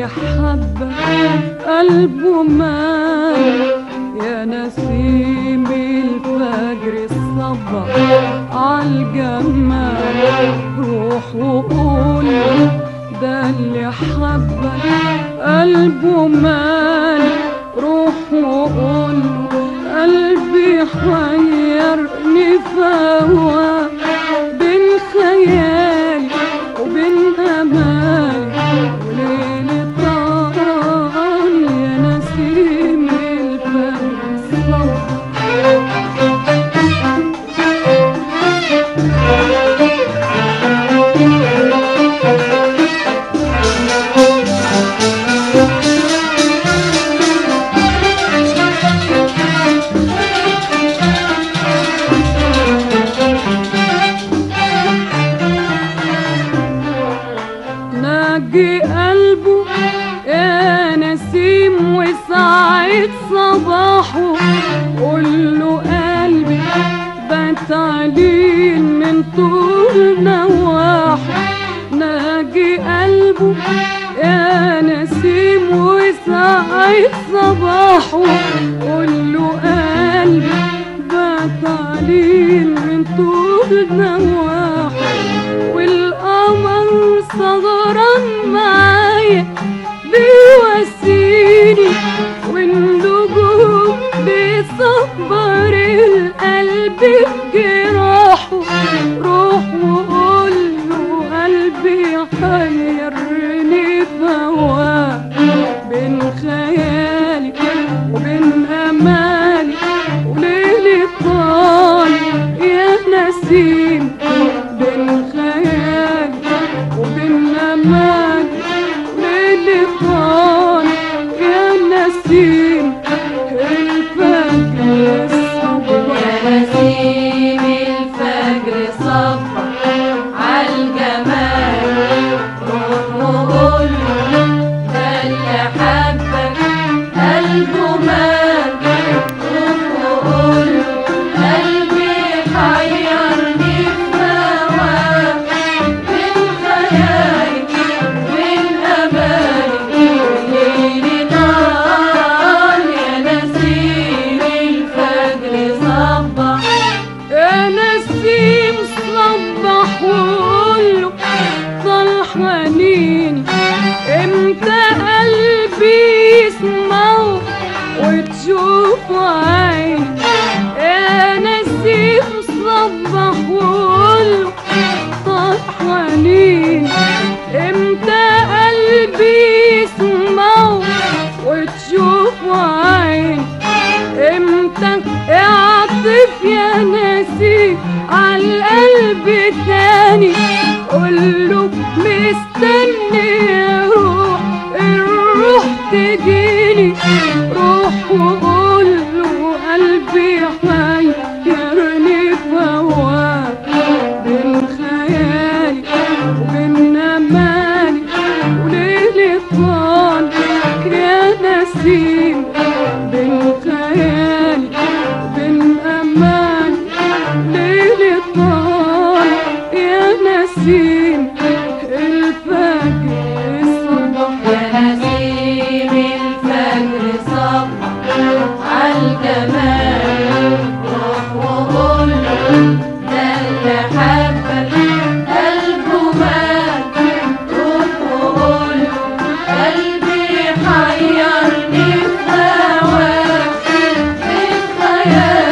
اللي حبك قلبه مال يا نسيم الفجر الصبح عالجمال روح وقول ده اللي حبك قلبه مال روح وقول قلبي حيرني فهوى بين خيالي وبين امالي وليل طال يا نسيم الفجر الصبح ناجي قلبه يا نسيم وسعيد صباحه قول له قلبي بات علين من طول نواحه ناجي قلبه يا نسيم وسعيد صباحه قول له قلبي بات علين من طول نواحه والقمر سهران معايا بيواسيني والنجوم بيصبر القلب بجراحه روح وقول له قلبي حيرني فواه بين خيالي وبين امالي وليلي طال يا نسيم بين خيالي وبين امالي ليلي طال يا نسيم الفجر يا الصبح نسيم الفجر صبح عالجمال روح وقول ده اللي حبك قلبه مات روح وقول قلبي حيرني في هواك بين خيالي وبين امالي ليلي طال يا نسيم الفجر صبح يا نسيم صبح وقوله طال حنين امتى قلبي يسمعه وتشوف عيني يا نسيم صبح وقوله طال حنين امتى قلبي يسمعه وتشوف عيني امتى اعطف يا ناسي عالقلب تاني قوله مستني الروح الروح تجيني روح وقوله قلبي حيرني فواه بين خيالي وبين امالي وليلي طال يا نسيم بين خيالي وبين امالي ليلي طال يا نسيم الفجر الصبح يا نسيم الفجر صبح عالجمال روح وقول ده اللي حبك قلبه مات روح وقول قلبي حيرني في هواك في خيالي